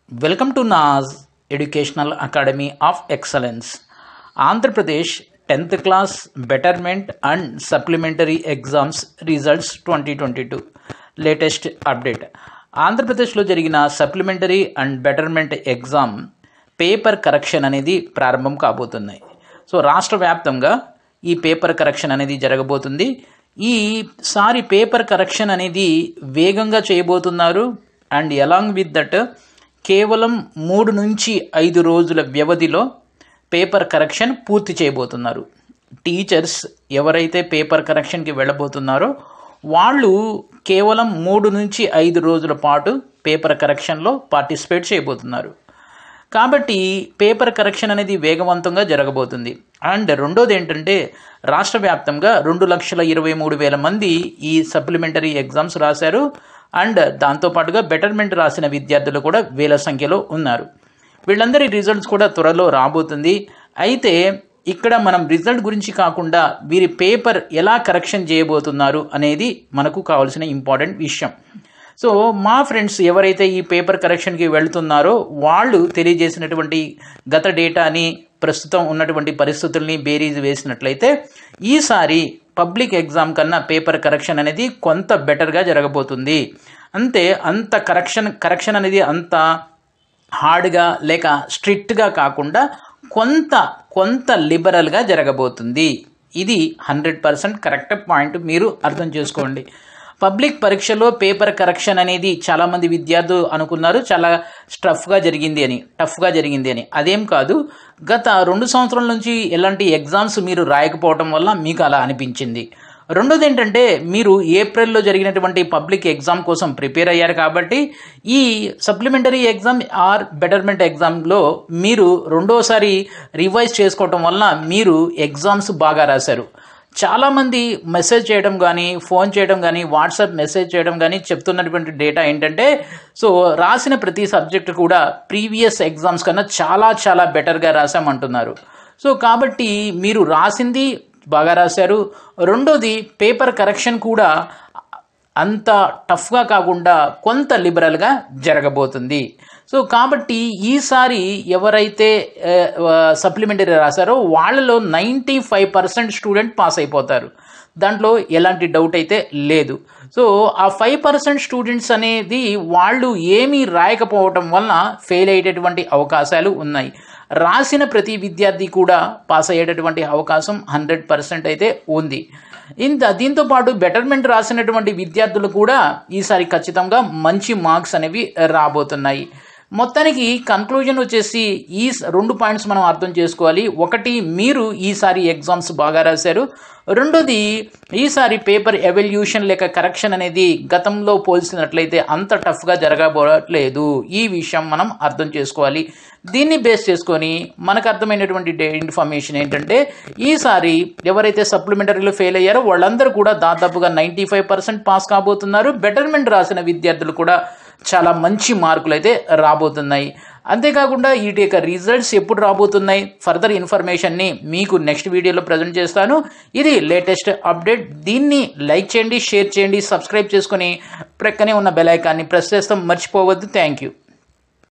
welcome to Naz educational academy of excellence Andhra Pradesh tenth class betterment and supplementary exams results twenty twenty two latest update ఆంధ్రప్రదేశ్లో జరిగిన supplementary and betterment exam paper correction అనేది ప్రారంభం కాబోతున్నాయి so రాష్ట్ర వ్యాప్తంగా ఈ paper correction అనేది జరగబోతుంది ఈసారి పేపర్ కరెక్షన్ అనేది వేగంగా చేయబోతున్నారు అండ్ అలాంగ్ విత్ దట్ కేవలం మూడు నుంచి ఐదు రోజుల వ్యవధిలో పేపర్ కరెక్షన్ పూర్తి చేయబోతున్నారు టీచర్స్ ఎవరైతే పేపర్ కరెక్షన్కి వెళ్ళబోతున్నారో వాళ్ళు కేవలం మూడు నుంచి ఐదు రోజుల పాటు పేపర్ కరెక్షన్లో పార్టిసిపేట్ చేయబోతున్నారు కాబట్టి పేపర్ కరెక్షన్ అనేది వేగవంతంగా జరగబోతుంది అండ్ రెండోది ఏంటంటే రాష్ట్ర వ్యాప్తంగా రెండు లక్షల ఇరవై మూడు వేల మంది ఈ సప్లిమెంటరీ ఎగ్జామ్స్ రాశారు అండ్ దాంతోపాటుగా బెటర్మెంట్ రాసిన విద్యార్థులు కూడా వేల సంఖ్యలో ఉన్నారు వీళ్ళందరి రిజల్ట్స్ కూడా త్వరలో రాబోతుంది అయితే ఇక్కడ మనం రిజల్ట్ గురించి కాకుండా వీరి పేపర్ ఎలా కరెక్షన్ చేయబోతున్నారు అనేది మనకు కావాల్సిన ఇంపార్టెంట్ విషయం సో మా ఫ్రెండ్స్ ఎవరైతే ఈ పేపర్ కరెక్షన్కి వెళ్తున్నారో వాళ్ళు తెలియజేసినటువంటి గత డేటాని ప్రస్తుతం ఉన్నటువంటి పరిస్థితుల్ని బేరీజ్ వేసినట్లయితే ఈసారి పబ్లిక్ ఎగ్జామ్ కన్నా పేపర్ కరెక్షన్ అనేది కొంత బెటర్గా జరగబోతుంది అంతే అంత కరెక్షన్ కరెక్షన్ అనేది అంత హార్డ్గా లేక స్ట్రిక్ట్గా కాకుండా కొంత కొంత లిబరల్గా జరగబోతుంది ఇది హండ్రెడ్ పర్సెంట్ కరెక్ట్ పాయింట్ మీరు అర్థం చేసుకోండి పబ్లిక్ పరీక్షలో పేపర్ కరెక్షన్ అనేది చాలామంది విద్యార్థులు అనుకున్నారు చాలా స్టఫ్గా జరిగింది అని టఫ్గా జరిగింది అని అదేం కాదు గత రెండు సంవత్సరాల నుంచి ఎలాంటి ఎగ్జామ్స్ మీరు రాయకపోవడం వల్ల మీకు అలా అనిపించింది రెండోది ఏంటంటే మీరు ఏప్రిల్లో జరిగినటువంటి పబ్లిక్ ఎగ్జామ్ కోసం ప్రిపేర్ అయ్యారు కాబట్టి ఈ సప్లిమెంటరీ ఎగ్జామ్ ఆర్ బెటర్మెంట్ ఎగ్జామ్లో మీరు రెండోసారి రివైజ్ చేసుకోవటం వలన మీరు ఎగ్జామ్స్ బాగా రాశారు చాలామంది మెసేజ్ చేయడం కానీ ఫోన్ చేయడం కానీ వాట్సాప్ మెసేజ్ చేయడం కానీ చెప్తున్నటువంటి డేటా ఏంటంటే సో రాసిన ప్రతి సబ్జెక్ట్ కూడా ప్రీవియస్ ఎగ్జామ్స్ కన్నా చాలా చాలా బెటర్గా రాసామంటున్నారు సో కాబట్టి మీరు రాసింది బాగా రాశారు రెండోది పేపర్ కరెక్షన్ కూడా అంత టఫ్గా కాకుండా కొంత లిబరల్గా జరగబోతుంది సో కాబట్టి ఈసారి ఎవరైతే సప్లిమెంటరీ రాశారో వాళ్ళలో ninety five percent student pass అయిపోతారు దాంట్లో ఎలాంటి డౌట్ అయితే లేదు సో ఆ ఫైవ్ పర్సెంట్ స్టూడెంట్స్ అనేది వాళ్ళు ఏమీ రాయకపోవటం వలన ఫెయిల్ అయ్యేటటువంటి అవకాశాలు ఉన్నాయి రాసిన ప్రతి విద్యార్థి కూడా పాస్ అయ్యేటటువంటి అవకాశం హండ్రెడ్ పర్సెంట్ అయితే ఉంది ఇంత దీంతో పాటు బెటర్మెంట్ రాసినటువంటి విద్యార్థులు కూడా ఈసారి ఖచ్చితంగా మంచి మార్క్స్ అనేవి రాబోతున్నాయి మొత్తానికి కన్క్లూజన్ వచ్చేసి ఈ రెండు పాయింట్స్ మనం అర్థం చేసుకోవాలి ఒకటి మీరు ఈసారి ఎగ్జామ్స్ బాగా రాశారు రెండోది ఈసారి పేపర్ ఎవల్యూషన్ లేక కరెక్షన్ అనేది గతంలో పోల్చినట్లయితే అంత టఫ్గా జరగబోట్లేదు ఈ విషయం మనం అర్థం చేసుకోవాలి దీన్ని బేస్ చేసుకొని మనకు అర్థమైనటువంటి ఇన్ఫర్మేషన్ ఏంటంటే ఈసారి ఎవరైతే సప్లిమెంటరీలో ఫెయిల్ అయ్యారో వాళ్ళందరూ కూడా దాదాపుగా నైంటీ ఫైవ్ పర్సెంట్ పాస్ కాబోతున్నారు బెటర్మెంట్ రాసిన విద్యార్థులు కూడా చాలా మంచి మార్కులు అయితే రాబోతున్నాయి అంతేకాకుండా వీటి యొక్క రిజల్ట్స్ ఎప్పుడు రాబోతున్నాయి ఫర్దర్ ఇన్ఫర్మేషన్ని మీకు నెక్స్ట్ వీడియోలో ప్రజెంట్ చేస్తాను ఇది లేటెస్ట్ అప్డేట్ దీన్ని లైక్ చేయండి షేర్ చేయండి సబ్స్క్రైబ్ చేసుకొని ప్రక్కనే ఉన్న బెల్ ఐకాన్ని ప్రెస్ చేస్తాం మర్చిపోవద్దు థ్యాంక్ యూ